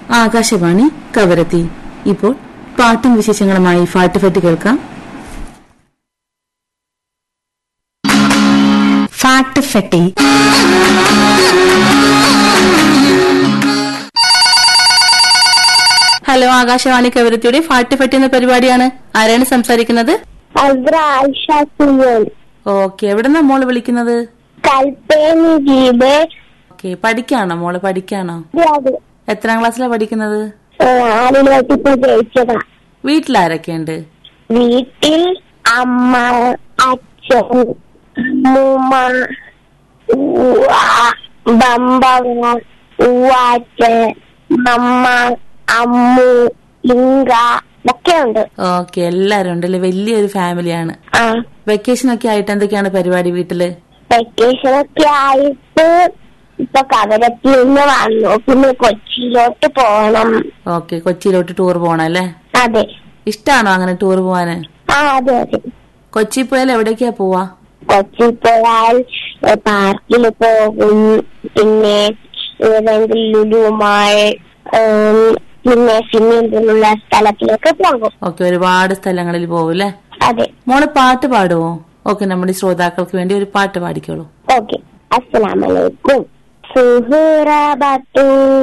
ആകാശവാണി കവരത്തി ഇപ്പോൾ പാട്ടും വിശേഷങ്ങളുമായി ഫാട്ടുഫെട്ട് കേൾക്കാം ഫാട്ട് ഫെട്ടി ഹലോ ആകാശവാണി കവരത്തിയുടെ ഫാട്ടുഫെട്ട് എന്ന പരിപാടിയാണ് ആരാണ് സംസാരിക്കുന്നത് അസ്ര ആയിഷ സുയൻ ഓക്കെ എവിടെന്നാ മോള് വിളിക്കുന്നത് കൽപ്പേനി ജീബ് ഓക്കെ പഠിക്കാണോ മോള് പഠിക്കാണോ അത് എത്രാം ക്ലാസ്സിലാണ് പഠിക്കുന്നത് ആറിലോട്ട് ഇപ്പൊ ജയിച്ചതാ വീട്ടിലാരൊക്കെയുണ്ട് വീട്ടിൽ അമ്മ അച്ഛൻ അമ്മൂമ്മ ഉവ്വ, ബമ്പവ ഉവാച്ചൻ അമ്മ അമ്മു ഇങ്ക ഒക്കെ ഉണ്ട് ഓക്കെ എല്ലാരും ഉണ്ടല്ലേ വലിയൊരു ഫാമിലിയാണ് ആ വെക്കേഷൻ ഒക്കെ ആയിട്ട് എന്തൊക്കെയാണ് പരിപാടി വീട്ടില് വെക്കേഷൻ ഒക്കെ ആയിട്ട് ഇപ്പൊ കവരത്തിൽ നിന്ന് വന്നു പിന്നെ കൊച്ചിയിലോട്ട് പോണം ഓക്കെ കൊച്ചിയിലോട്ട് ടൂർ പോണം അല്ലേ അതെ ഇഷ്ടാണോ അങ്ങനെ ടൂർ പോവാന് ആ അതെ അതെ കൊച്ചി പോയാൽ എവിടേക്കാ പോവാ കൊച്ചിയിൽ പോയാൽ പാർക്കിൽ പോകും പിന്നെ ഏതെങ്കിലും ലുലുമാൾ ഉം, പിന്നെ സ്വിമ്മിംഗ് പൂളുള്ള സ്ഥലത്തിലൊക്കെ പോകും ഓക്കെ ഒരുപാട് സ്ഥലങ്ങളിൽ പോകും അല്ലേ അതെ മോള് പാട്ട് പാടുവോ ഓക്കെ നമ്മുടെ ശ്രോതാക്കൾക്ക് വേണ്ടി ഒരു പാട്ട് പാടിക്കോളൂ ഓക്കെ അസ്സലാമലൈക്കും സുഹൃബത്തു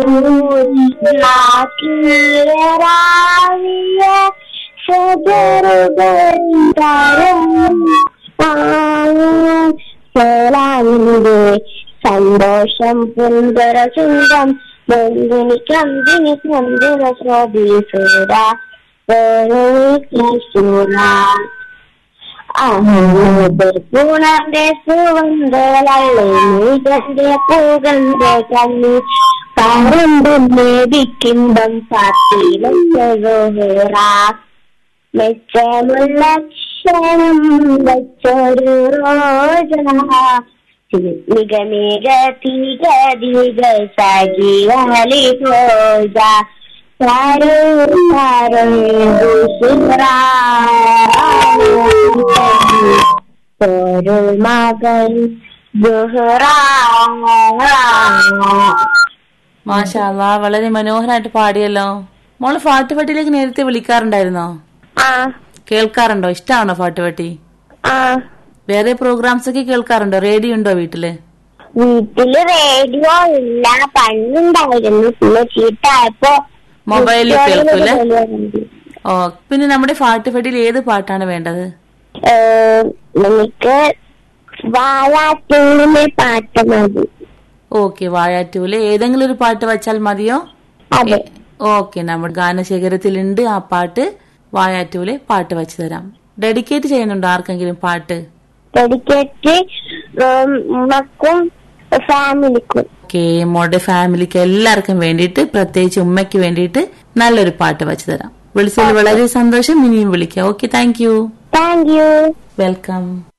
സലാമിന്റെ സന്തോഷം പുന്തര ചുണ്ടം ബന്ധുനി കന്തിനി ചന്ദ്ര ശ്രോതീസുര ഈശ്വര പൂണന്റെ സുവന്തളെ നീകന്റെ പൂകന്റെ കണ്ണി പറമ്പ് മേടിക്കുമ്പം സാത്തിലോഹേറ മെച്ചമുള്ള ക്ഷണം വെച്ചൊരു റോജന നിഗമിക തിക ദിഗ സജീവലി ഭോജ സാരോ സാരോ ഒരു മകൻ മാഷാല്ലാ വളരെ മനോഹരമായിട്ട് പാടിയല്ലോ മോള് ഫാട്ടുപട്ടിയിലേക്ക് നേരത്തെ വിളിക്കാറുണ്ടായിരുന്നോ ആ കേൾക്കാറുണ്ടോ ഇഷ്ടമാണോ ഫാട്ടുപട്ടി ആ വേറെ പ്രോഗ്രാംസ് ഒക്കെ കേൾക്കാറുണ്ടോ റേഡിയോ ഉണ്ടോ വീട്ടില് വീട്ടില് റേഡിയോ ഇല്ല പണ്ടുണ്ടായിരുന്നു പിന്നെ ചീട്ടായപ്പോ മൊബൈലിൽ കേൾക്കൂലേ കേൾക്കൂലേ ഓ പിന്നെ നമ്മുടെ ഫാട്ടുപട്ടിയിൽ ഏത് പാട്ടാണ് വേണ്ടത് നമുക്ക് വാഴാറ്റൂരിലെ പാട്ട് മതി ഓക്കെ വാഴാറ്റൂല് ഏതെങ്കിലും ഒരു പാട്ട് വെച്ചാൽ മതിയോ അതെ ഓക്കെ നമ്മുടെ ഗാനശേഖരത്തിലുണ്ട് ആ പാട്ട് വാഴാറ്റൂലെ പാട്ട് വെച്ച് തരാം ഡെഡിക്കേറ്റ് ചെയ്യുന്നുണ്ടോ ആർക്കെങ്കിലും പാട്ട് ഡെഡിക്കേറ്റ് ഉമ്മക്കും ഫാമിലിക്കും ഓക്കെ മോളുടെ ഫാമിലിക്ക് എല്ലാവർക്കും വേണ്ടിയിട്ട് പ്രത്യേകിച്ച് ഉമ്മയ്ക്ക് വേണ്ടിയിട്ട് നല്ലൊരു പാട്ട് വെച്ച് തരാം വിളിച്ചതിൽ വളരെ സന്തോഷം ഇനിയും വിളിക്കാം okay thank you thank you welcome